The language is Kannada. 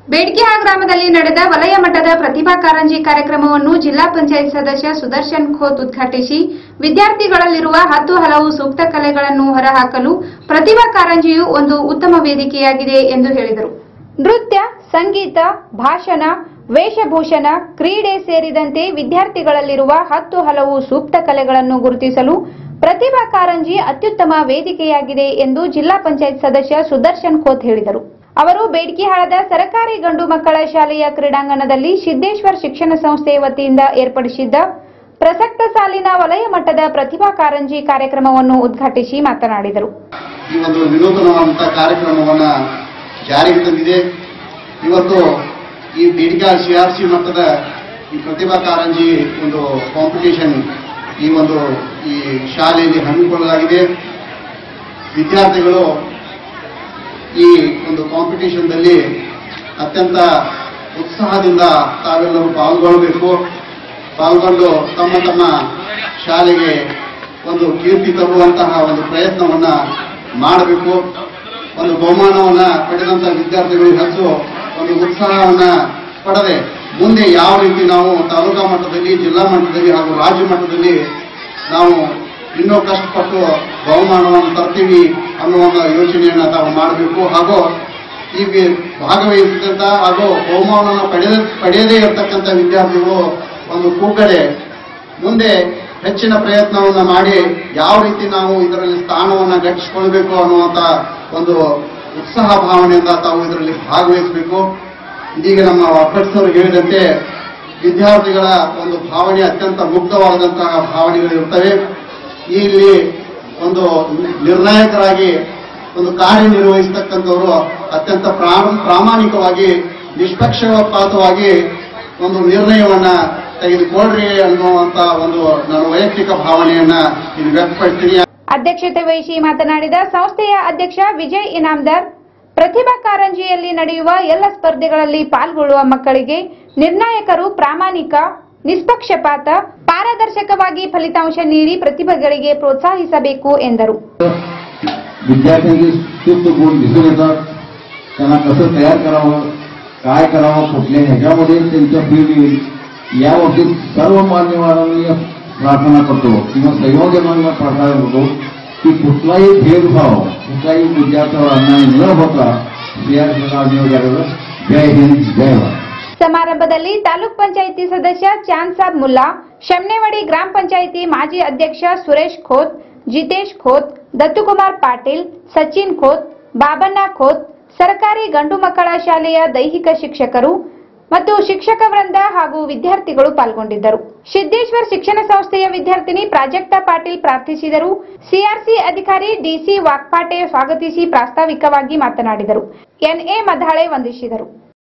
ಬೇಡ್ಕಿಹಾ ಗ್ರಾಮದಲ್ಲಿ ನಡೆದ ವಲಯ ಮಟ್ಟದ ಪ್ರತಿಭಾ ಕಾರಂಜಿ ಕಾರ್ಯಕ್ರಮವನ್ನು ಜಿಲ್ಲಾ ಪಂಚಾಯತ್ ಸದಸ್ಯ ಸುದರ್ಶನ್ ಖೋತ್ ಉದ್ಘಾಟಿಸಿ ವಿದ್ಯಾರ್ಥಿಗಳಲ್ಲಿರುವ ಹತ್ತು ಹಲವು ಸೂಕ್ತ ಕಲೆಗಳನ್ನು ಹೊರಹಾಕಲು ಪ್ರತಿಭಾ ಕಾರಂಜಿಯು ಒಂದು ಉತ್ತಮ ವೇದಿಕೆಯಾಗಿದೆ ಎಂದು ಹೇಳಿದರು ನೃತ್ಯ ಸಂಗೀತ ಭಾಷಣ ವೇಷಭೂಷಣ ಕ್ರೀಡೆ ಸೇರಿದಂತೆ ವಿದ್ಯಾರ್ಥಿಗಳಲ್ಲಿರುವ ಹತ್ತು ಹಲವು ಸೂಕ್ತ ಕಲೆಗಳನ್ನು ಗುರುತಿಸಲು ಪ್ರತಿಭಾ ಕಾರಂಜಿ ಅತ್ಯುತ್ತಮ ವೇದಿಕೆಯಾಗಿದೆ ಎಂದು ಜಿಲ್ಲಾ ಪಂಚಾಯತ್ ಸದಸ್ಯ ಸುದರ್ಶನ್ ಖೋತ್ ಹೇಳಿದರು ಅವರು ಬೇಡ್ಕಿಹಾಳದ ಸರಕಾರಿ ಗಂಡು ಮಕ್ಕಳ ಶಾಲೆಯ ಕ್ರೀಡಾಂಗಣದಲ್ಲಿ ಸಿದ್ದೇಶ್ವರ್ ಶಿಕ್ಷಣ ಸಂಸ್ಥೆ ವತಿಯಿಂದ ಏರ್ಪಡಿಸಿದ್ದ ಪ್ರಸಕ್ತ ಸಾಲಿನ ವಲಯ ಮಟ್ಟದ ಪ್ರತಿಭಾ ಕಾರಂಜಿ ಕಾರ್ಯಕ್ರಮವನ್ನು ಉದ್ಘಾಟಿಸಿ ಮಾತನಾಡಿದರು ಈ ಒಂದು ವಿನೂತನವಾದಂತಹ ಕಾರ್ಯಕ್ರಮವನ್ನ ಜಾರಿಗೆ ತಂದಿದೆ ಇವತ್ತು ಈ ಬೇಡಿಕೆ ಸಿ ಆರ್ ಸಿ ಮಟ್ಟದ ಈ ಪ್ರತಿಭಾ ಕಾರಂಜಿ ಒಂದು ಕಾಂಪಿಟೇಷನ್ ಈ ಒಂದು ಈ ಶಾಲೆಯಲ್ಲಿ ಹಮ್ಮಿಕೊಳ್ಳಲಾಗಿದೆ ವಿದ್ಯಾರ್ಥಿಗಳು ಈ ಒಂದು ಕಾಂಪಿಟೇಷನ್ದಲ್ಲಿ ಅತ್ಯಂತ ಉತ್ಸಾಹದಿಂದ ತಾವೆಲ್ಲರೂ ಪಾಲ್ಗೊಳ್ಳಬೇಕು ಪಾಲ್ಗೊಂಡು ತಮ್ಮ ತಮ್ಮ ಶಾಲೆಗೆ ಒಂದು ಕೀರ್ತಿ ತರುವಂತಹ ಒಂದು ಪ್ರಯತ್ನವನ್ನ ಮಾಡಬೇಕು ಒಂದು ಬಹುಮಾನವನ್ನ ಪಡೆದಂತ ವಿದ್ಯಾರ್ಥಿಗಳು ಹೆಚ್ಚು ಒಂದು ಉತ್ಸಾಹವನ್ನ ಪಡೆದೆ ಮುಂದೆ ಯಾವ ರೀತಿ ನಾವು ತಾಲೂಕಾ ಮಟ್ಟದಲ್ಲಿ ಜಿಲ್ಲಾ ಮಟ್ಟದಲ್ಲಿ ಹಾಗೂ ರಾಜ್ಯ ಮಟ್ಟದಲ್ಲಿ ನಾವು ಇನ್ನೂ ಕಷ್ಟಪಟ್ಟು ಬಹುಮಾನವನ್ನು ತರ್ತೀವಿ ಅನ್ನುವ ಒಂದು ಯೋಚನೆಯನ್ನ ತಾವು ಮಾಡಬೇಕು ಹಾಗೂ ಈ ವಿ- ಭಾಗವಹಿಸಿದಂತ ಹಾಗೂ ಬಹುಮಾನವನ್ನು ಪಡೆದ ಪಡೆಯದೇ ಇರತಕ್ಕಂಥ ವಿದ್ಯಾರ್ಥಿಗಳು ಒಂದು ಕೂಗಡೆ ಮುಂದೆ ಹೆಚ್ಚಿನ ಪ್ರಯತ್ನವನ್ನ ಮಾಡಿ ಯಾವ ರೀತಿ ನಾವು ಇದರಲ್ಲಿ ಸ್ಥಾನವನ್ನ ಗಟ್ಟಿಸಿಕೊಳ್ಬೇಕು ಅನ್ನುವಂತ ಒಂದು ಉತ್ಸಾಹ ಭಾವನೆಯಿಂದ ತಾವು ಇದರಲ್ಲಿ ಭಾಗವಹಿಸಬೇಕು ಇದೀಗ ನಮ್ಮ ಅಭ್ಯರ್ಥಿಯವರು ಹೇಳಿದಂತೆ ವಿದ್ಯಾರ್ಥಿಗಳ ಒಂದು ಭಾವನೆ ಅತ್ಯಂತ ಮುಕ್ತವಾದಂತಹ ಭಾವನೆಗಳು ಇರ್ತವೆ ಇಲ್ಲಿ ಒಂದು ನಿರ್ಣಾಯಕರಾಗಿ ಒಂದು ಕಾರ್ಯನಿರ್ವಹಿಸತಕ್ಕಂಥವರು ಅತ್ಯಂತ ಪ್ರಾಮ್- ಪ್ರಾಮಾಣಿಕವಾಗಿ ನಿಷ್ಪಕ್ಷಪಾತವಾಗಿ ಒಂದು ನಿರ್ಣಯವನ್ನ ತೆಗೆದುಕೊಳ್ರಿ ಅನ್ನುವಂತ ಒಂದು ನಾನು ವೈಯಕ್ತಿಕ ಭಾವನೆಯನ್ನ ಇಲ್ಲಿ ವ್ಯಕ್ತಪಡಿಸ್ತೀನಿ ಅಧ್ಯಕ್ಷತೆ ವಹಿಸಿ ಮಾತನಾಡಿದ ಸಂಸ್ಥೆಯ ಅಧ್ಯಕ್ಷ ವಿಜಯ್ ಇನಾಮ್ದಾರ್ ಪ್ರತಿಭಾ ಕಾರಂಜಿಯಲ್ಲಿ ನಡೆಯುವ ಎಲ್ಲ ಸ್ಪರ್ಧೆಗಳಲ್ಲಿ ಪಾಲ್ಗೊಳ್ಳುವ ಮಕ್ಕಳಿಗೆ ನಿರ್ಣಾಯಕರು ಪ್ರಾಮಾಣಿಕ ನಿಷ್ಪಕ್ಷಪಾತ ಪಾರದರ್ಶಕವಾಗಿ ಫಲಿತಾಂಶ ನೀಡಿ ಪ್ರತಿಭೆಗಳಿಗೆ प्रोत्साहिಸಬೇಕು ಎಂದರು विद्यार्थ्यांचे सुप्त गुण दिसून येतात त्यांना कसं तयार करावं काय करावं कुठल्या ह्याच्यामध्ये त्यांच्या फील्ड येईल या बाबतीत सर्व मान्यवरांनी प्रार्थना करतो किंवा संयोजकांना प्रार्थना करतो की कुठलाही भेदभाव कुठलाही विद्यार्थ्यावर अन्याय न होता सीआरसीला करायचं जय हिंद जय भारत ಸಮಾರಂಭದಲ್ಲಿ ತಾಲೂಕ್ ಪಂಚಾಯಿತಿ ಸದಸ್ಯ ಚಾಂದ್ ಸಾಬ್ ಮುಲ್ಲಾ ಶಮ್ನೇವಾಡಿ ಗ್ರಾಮ ಪಂಚಾಯಿತಿ ಮಾಜಿ ಅಧ್ಯಕ್ಷ ಸುರೇಶ್ ಖೋತ್ ಜಿತೇಶ್ ಖೋತ್ ದತ್ತುಕುಮಾರ್ ಪಾಟೀಲ್ ಸಚಿನ್ ಖೋತ್ ಬಾಬಣ್ಣ ಖೋತ್ ಸರ್ಕಾರಿ ಗಂಡು ಮಕ್ಕಳ ಶಾಲೆಯ ದೈಹಿಕ ಶಿಕ್ಷಕರು ಮತ್ತು ಶಿಕ್ಷಕ ವೃಂದ ಹಾಗೂ ವಿದ್ಯಾರ್ಥಿಗಳು ಪಾಲ್ಗೊಂಡಿದ್ದರು ಸಿದ್ದೇಶ್ವರ್ ಶಿಕ್ಷಣ ಸಂಸ್ಥೆಯ ವಿದ್ಯಾರ್ಥಿನಿ ಪ್ರಾಜಕ್ತಾ ಪಾಟೀಲ್ ಪ್ರಾರ್ಥಿಸಿದರು ಸಿಆರ್ಸಿ ಅಧಿಕಾರಿ ಡಿಸಿ ವಾಕ್ಪಾಟೆ ಸ್ವಾಗತಿಸಿ ಪ್ರಾಸ್ತಾವಿಕವಾಗಿ ಮಾತನಾಡಿದರು ಎನ್ಎ ಮಧಾಳೆ ವಂದಿಸಿದರು